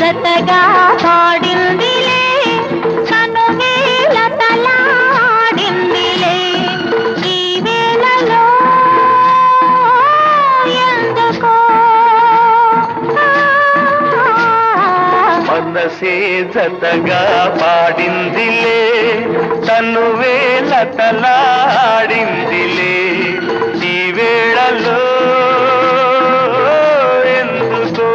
జతగా పాడిందిలే కనువేల తలాడిందిలే ఈ వేళలో ఎందుకో మనసే జతగా పాడిందిలే తను వేల తలాడిందిలే ఈ వేళలో ఎందుకో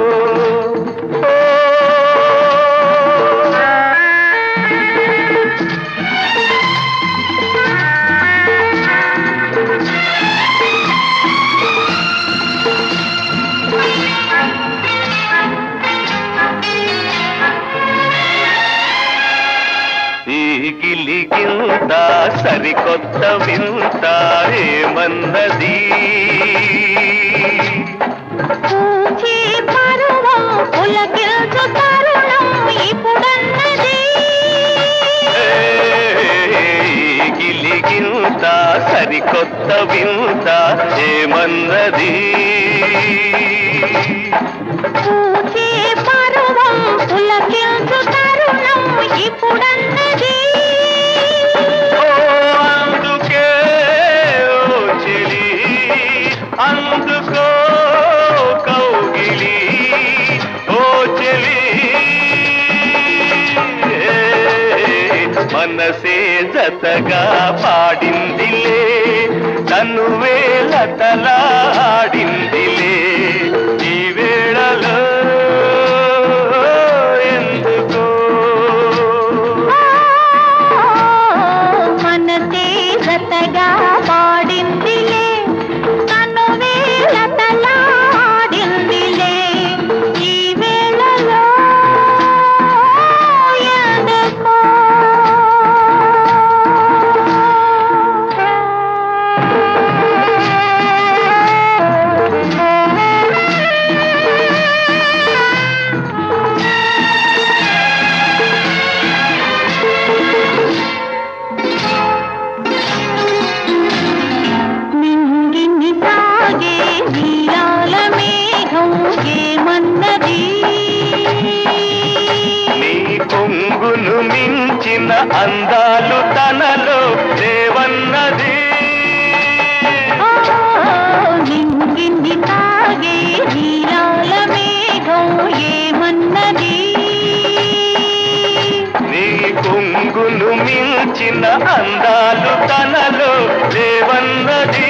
ఈ గిలిగింత సరికొత్త వింత ఏమన్నది పూచే పరువం పులకిల్చు తరుణం ఇప్పుడన్నది ఏ గిలిగింత సరికొత్త వింత ఏమన్నది పూచే పరువం పులకిల్చు తరుణం ఇప్పుడన్నది ఓ అందుకే ఓ చెలి అందుకో కౌగిలి ఓ చెలి ఏ, మనసే జతగా పాడిందిలే తను వేల తలాడిందిలే ఈ వేళలో ఎందుకో మనసే జతగా పాడిందిలే తను వేల తలాడిందిలే ఈ వేళలో ఎందుకో నింగిని తాగే నీలాల మేఘం ఏమన్నది నీ కొంగును మించిన అందాలు తనలో దేవన్నది ఓ, నింగిని తాగే నీలాల మేఘం ఏమన్నది నీ కొంగును మించిన అందాలు తనలో దేవన్నది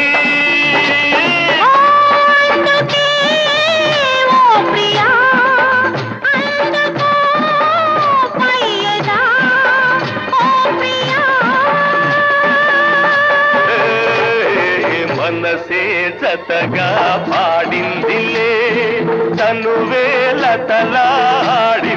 అందుకే ఓ ప్రియా అందుకో పయ్యదా ఓ ప్రియా ఏ, మనసే జతగా పాడిందిలే తను వేల తలాడి